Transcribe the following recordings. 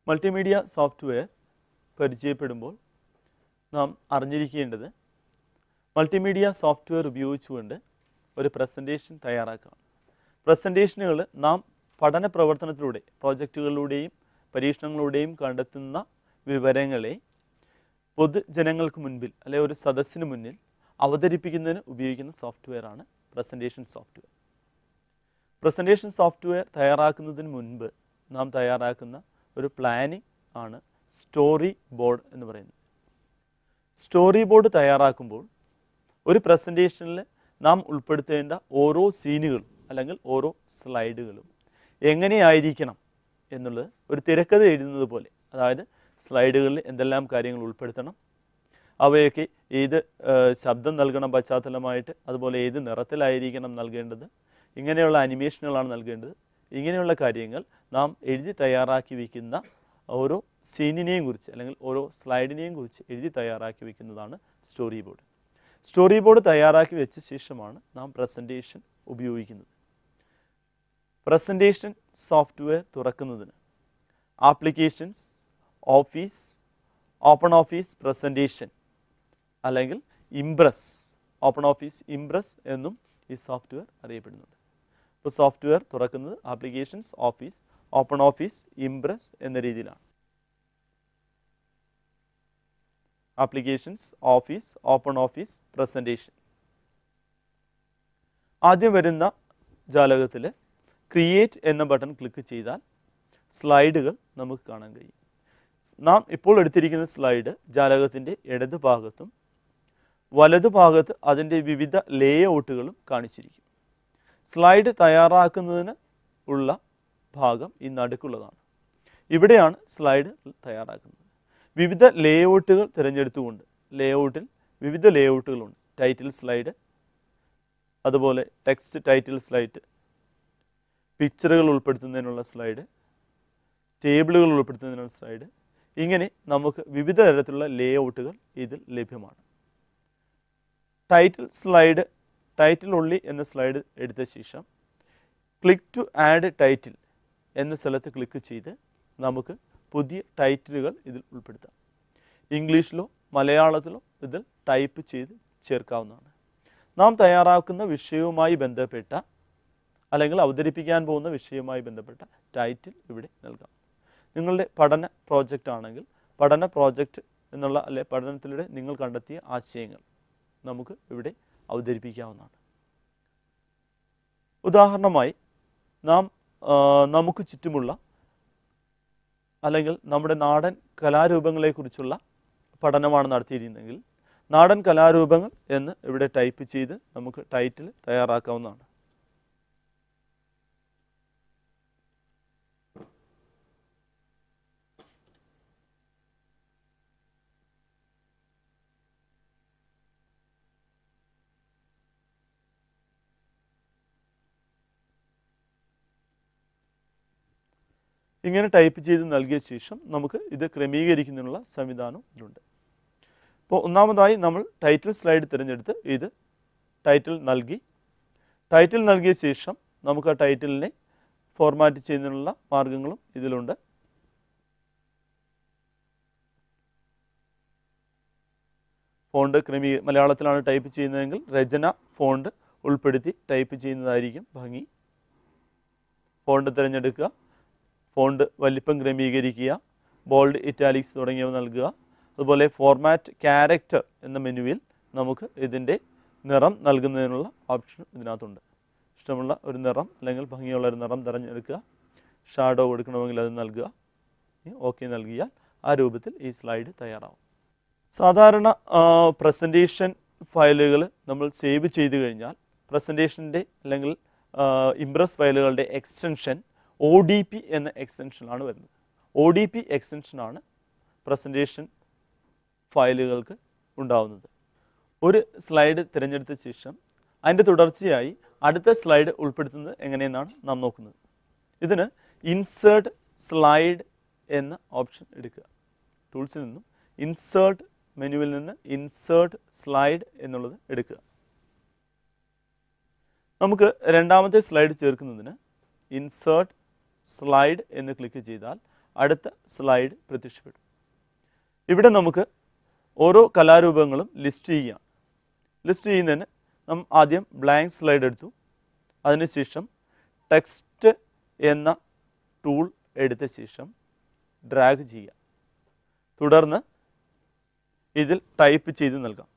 multimedia software പരിചയപ്പെടുമ്പോൾ നാം അറിഞ്ഞിരിക്കേണ്ടത് multimedia software ഉപയോഗിച്ചുകൊണ്ട് ഒരു പ്രസൻറ്റേഷൻ തയ്യാറാക്കാം പ്രസൻറ്റേഷനുകൾ നാം പഠന പ്രവർത്തനത്തിലൂടെ പ്രോജക്റ്റുകളിലൂടെയും പരീക്ഷണങ്ങളിലൂടെയും കണ്ടെത്തുന്ന വിവരങ്ങളെ പൊതുജനങ്ങൾക്ക് മുൻപിൽ അല്ലെ ഒരു സദസ്സിന് മുന്നിൽ അവതരിപ്പിക്കുന്നതിന് ഉപയോഗിക്കുന്ന സോഫ്റ്റ്വെയറാണ് പ്രസൻറ്റേഷൻ സോഫ്റ്റ്വെയർ പ്രസൻറ്റേഷൻ സോഫ്റ്റ്വെയർ തയ്യാറാക്കുന്നതിന് മുൻപ് നാം തയ്യാറാക്കുന്ന ഒരു പ്ലാനിംഗ് ആണ് സ്റ്റോറി ബോർഡ് എന്ന് പറയുന്നത് സ്റ്റോറി ബോർഡ് തയ്യാറാക്കുമ്പോൾ ഒരു പ്രസൻറ്റേഷനിൽ നാം ഉൾപ്പെടുത്തേണ്ട ഓരോ സീനുകളും അല്ലെങ്കിൽ ഓരോ സ്ലൈഡുകളും എങ്ങനെയായിരിക്കണം എന്നുള്ളത് ഒരു തിരക്കഥ എഴുതുന്നത് പോലെ അതായത് സ്ലൈഡുകളിൽ എന്തെല്ലാം കാര്യങ്ങൾ ഉൾപ്പെടുത്തണം അവയൊക്കെ ഏത് ആ, ശബ്ദം നൽകണം പശ്ചാത്തലമായിട്ട് അതുപോലെ ഏത് നിറത്തിലായിരിക്കണം നൽകേണ്ടത് ഇങ്ങനെയുള്ള അനിമേഷനുകളാണ് നൽകേണ്ടത് ഇങ്ങനെയുള്ള കാര്യങ്ങൾ നാം എഴുതി തയ്യാറാക്കി വയ്ക്കുന്ന ഓരോ സീനിനെയും കുറിച്ച് അല്ലെങ്കിൽ ഓരോ സ്ലൈഡിനെയും കുറിച്ച് എഴുതി തയ്യാറാക്കി വയ്ക്കുന്നതാണ് സ്റ്റോറി ബോർഡ് സ്റ്റോറി ബോർഡ് തയ്യാറാക്കി വെച്ച ശേഷമാണ് നാം പ്രസൻറ്റേഷൻ ഉപയോഗിക്കുന്നത് പ്രസൻറ്റേഷൻ സോഫ്റ്റ്വെയർ തുറക്കുന്നതിന് applications office OpenOffice presentation അല്ലെങ്കിൽ ഇംപ്രസ് ഓപ്പൺ ഓഫീസ് ഇംപ്രസ് എന്നും ഈ സോഫ്റ്റ്വെയർ അറിയപ്പെടുന്നുണ്ട് ഇപ്പോൾ സോഫ്റ്റ്വെയർ തുറക്കുന്നത് applications office OpenOffice Impress എന്ന രീതിയിലാണ് applications office OpenOffice presentation ആദ്യം വരുന്ന ജാലകത്തിൽ ക്രിയേറ്റ് എന്ന ബട്ടൺ ക്ലിക്ക് ചെയ്താൽ സ്ലൈഡുകൾ നമുക്ക് കാണാൻ കഴിയും നാം ഇപ്പോൾ എടുത്തിരിക്കുന്ന സ്ലൈഡ് ജാലകത്തിൻ്റെ ഇടത് ഭാഗത്തും വലതു ഭാഗത്ത് അതിൻ്റെ വിവിധ ലേ ഔട്ടുകളും കാണിച്ചിരിക്കും സ്ലൈഡ് തയ്യാറാക്കുന്നതിന് ഉള്ള ഭാഗം ഈ നടുക്കുള്ളതാണ് ഇവിടെയാണ് സ്ലൈഡ് തയ്യാറാക്കുന്നത് വിവിധ ലേ ഔട്ടുകൾ തിരഞ്ഞെടുത്തുകൊണ്ട് ലേ ഔട്ടിൽ വിവിധ ലേ ഔട്ടുകളുണ്ട് ടൈറ്റിൽ സ്ലൈഡ് അതുപോലെ ടെക്സ്റ്റ് ടൈറ്റിൽ സ്ലൈഡ് പിക്ചറുകൾ ഉൾപ്പെടുത്തുന്നതിനുള്ള സ്ലൈഡ് ടേബിളുകൾ ഉൾപ്പെടുത്തുന്നതിനുള്ള സ്ലൈഡ് ഇങ്ങനെ നമുക്ക് വിവിധ തരത്തിലുള്ള ലേ ഔട്ടുകൾ ഇതിൽ ലഭ്യമാണ് ടൈറ്റിൽ സ്ലൈഡ് ടൈറ്റിൽ ഉള്ളി എന്ന സ്ലൈഡ് എടുത്ത ശേഷം ക്ലിക്ക് ടു ആഡ് ടൈറ്റിൽ എന്ന സ്ഥലത്ത് ക്ലിക്ക് ചെയ്ത് നമുക്ക് പുതിയ ടൈറ്റിലുകൾ ഇതിൽ ഉൾപ്പെടുത്താം ഇംഗ്ലീഷിലോ മലയാളത്തിലോ ഇതിൽ ടൈപ്പ് ചെയ്ത് ചേർക്കാവുന്നതാണ് നാം തയ്യാറാക്കുന്ന വിഷയവുമായി ബന്ധപ്പെട്ട അല്ലെങ്കിൽ അവതരിപ്പിക്കാൻ പോകുന്ന വിഷയവുമായി ബന്ധപ്പെട്ട ടൈറ്റിൽ ഇവിടെ നൽകാം നിങ്ങളുടെ പഠന പ്രോജക്റ്റ് ആണെങ്കിൽ പഠന പ്രോജക്റ്റ് എന്നുള്ള അല്ലെ പഠനത്തിലൂടെ നിങ്ങൾ കണ്ടെത്തിയ ആശയങ്ങൾ നമുക്ക് ഇവിടെ അവതരിപ്പിക്കാവുന്നതാണ് ഉദാഹരണമായി നാം ആ, നമുക്ക് ചുറ്റുമുള്ള അല്ലെങ്കിൽ നമ്മുടെ നാടൻ കലാരൂപങ്ങളെക്കുറിച്ചുള്ള പഠനമാണ് നടത്തിയിരുന്നെങ്കിൽ നാടൻ കലാരൂപങ്ങൾ എന്ന് ഇവിടെ ടൈപ്പ് ചെയ്ത് നമുക്ക് ടൈറ്റിൽ തയ്യാറാക്കാവുന്നതാണ് ഇങ്ങനെ ടൈപ്പ് ചെയ്ത് നൽകിയ ശേഷം നമുക്ക് ഇത് ക്രമീകരിക്കുന്നതിനുള്ള സംവിധാനം ഇതിലുണ്ട് അപ്പോൾ ഒന്നാമതായി നമ്മൾ ടൈറ്റിൽ സ്ലൈഡ് തിരഞ്ഞെടുത്ത് ഇത് ടൈറ്റിൽ നൽകി ടൈറ്റിൽ നൽകിയ ശേഷം നമുക്ക് ആ ടൈറ്റിലിനെ ഫോർമാറ്റ് ചെയ്യുന്നതിനുള്ള മാർഗങ്ങളും ഇതിലുണ്ട് ഫോണ്ട് ക്രമീ മലയാളത്തിലാണ് ടൈപ്പ് ചെയ്യുന്നതെങ്കിൽ രചന ഫോണ്ട് ഉൾപ്പെടുത്തി ടൈപ്പ് ചെയ്യുന്നതായിരിക്കും ഭംഗി ഫോണ്ട് തിരഞ്ഞെടുക്കുക ഫോണ്ട് വലിപ്പം ക്രമീകരിക്കുക ബോൾഡ് ഇറ്റാലിക്സ് തുടങ്ങിയവ നൽകുക അതുപോലെ ഫോർമാറ്റ് ക്യാരക്ടർ എന്ന മെനുവിൽ നമുക്ക് ഇതിൻ്റെ നിറം നൽകുന്നതിനുള്ള ഓപ്ഷൻ ഇതിനകത്തുണ്ട് ഇഷ്ടമുള്ള ഒരു നിറം അല്ലെങ്കിൽ ഭംഗിയുള്ള ഒരു നിറം തിരഞ്ഞെടുക്കുക ഷാഡോ കൊടുക്കണമെങ്കിൽ അത് നൽകുക ഓക്കെ നൽകിയാൽ ആ രൂപത്തിൽ ഈ സ്ലൈഡ് തയ്യാറാവും സാധാരണ പ്രസൻറ്റേഷൻ ഫയലുകൾ നമ്മൾ സേവ് ചെയ്ത് കഴിഞ്ഞാൽ പ്രസൻറ്റേഷൻ്റെ അല്ലെങ്കിൽ ഇംപ്രസ് ഫയലുകളുടെ എക്സ്റ്റൻഷൻ ഒ ഡി പി എന്ന എക്സ്റ്റൻഷനാണ് വരുന്നത് ഒ ഡി പി എക്സ്റ്റൻഷനാണ് പ്രസൻറ്റേഷൻ ഫയലുകൾക്ക് ഉണ്ടാവുന്നത് ഒരു സ്ലൈഡ് തിരഞ്ഞെടുത്ത ശേഷം അതിൻ്റെ തുടർച്ചയായി അടുത്ത സ്ലൈഡ് ഉൾപ്പെടുത്തുന്നത് എങ്ങനെയെന്നാണ് നാം നോക്കുന്നത് ഇതിന് ഇൻസേർട്ട് സ്ലൈഡ് എന്ന ഓപ്ഷൻ എടുക്കുക ടൂൾസിൽ നിന്നും ഇൻസേർട്ട് മെനുവിൽ നിന്ന് ഇൻസേർട്ട് സ്ലൈഡ് എന്നുള്ളത് എടുക്കുക നമുക്ക് രണ്ടാമത്തെ സ്ലൈഡ് ചേർക്കുന്നതിന് ഇൻസേർട്ട് സ്ലൈഡ് എന്ന് ക്ലിക്ക് ചെയ്താൽ അടുത്ത സ്ലൈഡ് പ്രത്യക്ഷപ്പെടും ഇവിടെ നമുക്ക് ഓരോ കലാരൂപങ്ങളും ലിസ്റ്റ് ചെയ്യാം ലിസ്റ്റ് ചെയ്യുന്നതിന് നാം ആദ്യം ബ്ലാങ്ക് സ്ലൈഡ് എടുത്തു അതിനുശേഷം ടെക്സ്റ്റ് എന്ന ടൂൾ എടുത്ത ശേഷം ഡ്രാഗ് ചെയ്യുക തുടർന്ന് ഇതിൽ ടൈപ്പ് ചെയ്ത് നൽകാം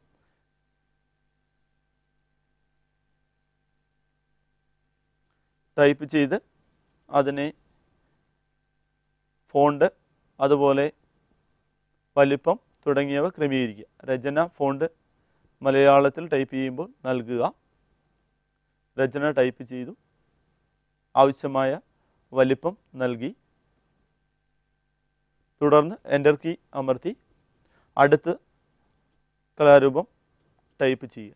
ടൈപ്പ് ചെയ്ത് അതിനെ ഫോണ്ട് അതുപോലെ വലിപ്പം തുടങ്ങിയവ ക്രമീകരിക്കുക രചന ഫോണ്ട് മലയാളത്തിൽ ടൈപ്പ് ചെയ്യുമ്പോൾ നൽകുക രചന ടൈപ്പ് ചെയ്തു ആവശ്യമായ വലിപ്പം നൽകി തുടർന്ന് എൻ്റർ കീ അമർത്തി അടുത്ത് കലാരൂപം ടൈപ്പ് ചെയ്യുക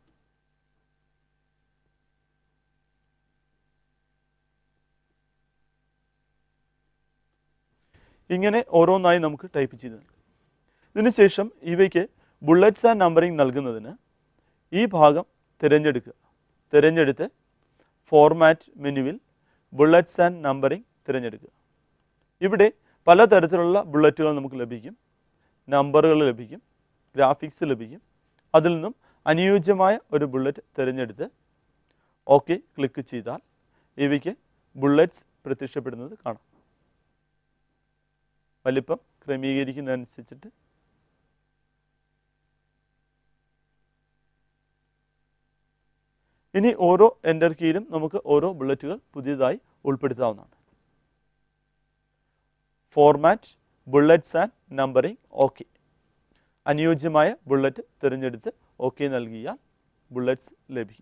ഇങ്ങനെ ഓരോന്നായി നമുക്ക് ടൈപ്പ് ചെയ്ത് നൽകാം ഇതിനുശേഷം ഇവയ്ക്ക് ബുള്ളറ്റ്സ് ആൻഡ് നമ്പറിംഗ് നൽകുന്നതിന് ഈ ഭാഗം തിരഞ്ഞെടുക്കുക തിരഞ്ഞെടുത്ത് ഫോർമാറ്റ് മെനുവിൽ ബുള്ളറ്റ്സ് ആൻഡ് നമ്പറിംഗ് തിരഞ്ഞെടുക്കുക ഇവിടെ പലതരത്തിലുള്ള ബുള്ളറ്റുകൾ നമുക്ക് ലഭിക്കും നമ്പറുകൾ ലഭിക്കും ഗ്രാഫിക്സ് ലഭിക്കും അതിൽ നിന്നും അനുയോജ്യമായ ഒരു ബുള്ളറ്റ് തിരഞ്ഞെടുത്ത് ഓക്കെ ക്ലിക്ക് ചെയ്താൽ ഇവയ്ക്ക് ബുള്ളറ്റ്സ് പ്രത്യക്ഷപ്പെടുന്നത് കാണാം വലിപ്പം ക്രമീകരിക്കുന്നതനുസരിച്ചിട്ട് ഇനി ഓരോ എൻ്റർ കീയിലും നമുക്ക് ഓരോ ബുള്ളറ്റുകൾ പുതിയതായി ഉൾപ്പെടുത്താവുന്നതാണ് format bullets and numbering okay അനുയോജ്യമായ ബുള്ളറ്റ് തിരഞ്ഞെടുത്ത് ഓക്കെ നൽകിയാൽ ബുള്ളറ്റ്സ് ലഭിക്കും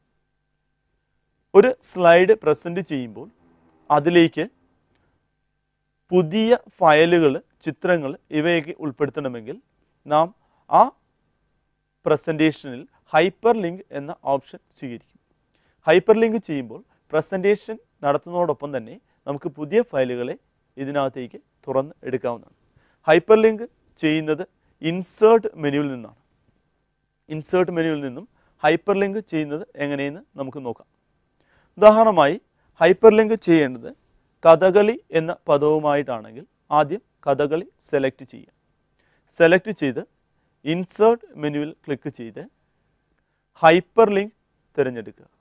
ഒരു സ്ലൈഡ് പ്രസൻറ്റ് ചെയ്യുമ്പോൾ അതിലേക്ക് പുതിയ ഫയലുകൾ ചിത്രങ്ങൾ ഇവയൊക്കെ ഉൾപ്പെടുത്തണമെങ്കിൽ നാം ആ പ്രസൻറ്റേഷനിൽ ഹൈപ്പർ ലിങ്ക് എന്ന ഓപ്ഷൻ സ്വീകരിക്കും ഹൈപ്പർ ലിങ്ക് ചെയ്യുമ്പോൾ പ്രസൻറ്റേഷൻ നടത്തുന്നതോടൊപ്പം തന്നെ നമുക്ക് പുതിയ ഫയലുകളെ ഇതിനകത്തേക്ക് തുറന്ന് എടുക്കാവുന്നതാണ് ഹൈപ്പർ ലിങ്ക് ചെയ്യുന്നത് ഇൻസേർട്ട് മെനുവിൽ നിന്നാണ് ഇൻസേർട്ട് മെനുവിൽ നിന്നും ഹൈപ്പർ ലിങ്ക് ചെയ്യുന്നത് എങ്ങനെയെന്ന് നമുക്ക് നോക്കാം ഉദാഹരണമായി ഹൈപ്പർ ലിങ്ക് ചെയ്യേണ്ടത് കഥകളി എന്ന പദവുമായിട്ടാണെങ്കിൽ ആദ്യം കഥകളി സെലക്ട് ചെയ്യുക സെലക്ട് ചെയ്ത് ഇൻസേർട്ട് മെനുവിൽ ക്ലിക്ക് ചെയ്ത് ഹൈപ്പർ ലിങ്ക് തിരഞ്ഞെടുക്കുക